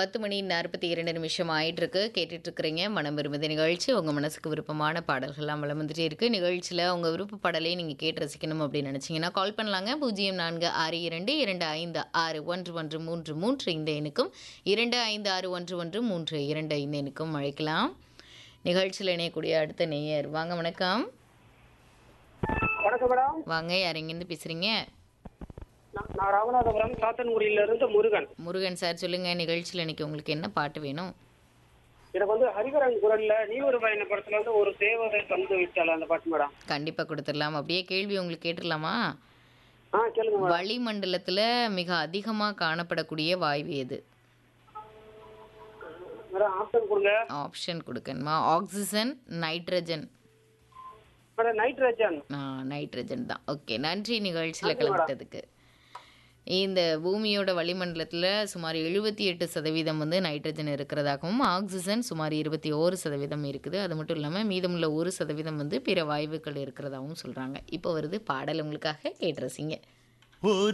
பத்து மணி நாற்பத்தி இரண்டு நிமிஷம் ஆயிட்டு இருக்கு கேட்டுட்டு இருக்கிறீங்க மனம் விரும்புத நிகழ்ச்சி உங்கள் மனசுக்கு விருப்பமான பாடல்கள்லாம் வளம் வந்துட்டே இருக்கு நிகழ்ச்சியில் உங்கள் விருப்ப பாடலை நீங்கள் கேட்டு ரசிக்கணும் அப்படின்னு நினச்சிங்கன்னா கால் பண்ணலாங்க பூஜ்ஜியம் நான்கு ஆறு இரண்டு இரண்டு ஐந்து ஆறு ஒன்று ஒன்று மூன்று மூன்று இந்த எண்ணுக்கும் இரண்டு ஐந்து ஆறு ஒன்று ஒன்று மூன்று இரண்டு இந்த எண்ணுக்கும் அழைக்கலாம் நிகழ்ச்சியில் இணையக்கூடிய அடுத்த நேயர் வாங்க வணக்கம் வணக்கம் மேடம் வாங்க யார் எங்கேருந்து பேசுகிறீங்க நான் நான் ராமநாதபுரம் சாத்தன்குடியில இருந்து முருகன் முருகன் சார் சொல்லுங்கள் நிகழ்ச்சியில் இன்னைக்கு உங்களுக்கு என்ன பாட்டு வேணும் எனக்கு வந்து ஹரிகரன் குரல்ல நீ ஒரு பயண படத்துல வந்து ஒரு தேவதை தந்து விட்டாள் அந்த பாட்டு மேடம் கண்டிப்பாக கொடுத்துடலாம் அப்படியே கேள்வி உங்களுக்கு கேட்டுடலாமா ஆ கேளுங்க மேடம் வளிமண்டலத்தில் மிக அதிகமாக காணப்படக்கூடிய வாயு எது மேடம் ஆப்ஷன் கொடுங்க ஆப்ஷன் கொடுக்கணுமா oxygen nitrogen madam nitrogen nitrogen தான் ஓகே நன்றி நிகழ்ச்சியில் கலந்துட்டதுக்கு இந்த பூமியோட வளிமண்டலத்தில் சுமார் எழுபத்தி எட்டு சதவீதம் வந்து நைட்ரஜன் இருக்கிறதாகவும் ஆக்சிஜன் சுமார் இருபத்தி ஓரு சதவீதம் இருக்குது அது மட்டும் இல்லாமல் மீதமுள்ள ஒரு சதவீதம் வந்து பிற வாயுக்கள் இருக்கிறதாகவும் சொல்கிறாங்க இப்போ வருது பாடல் உங்களுக்காக கேட்டு ரசிங்க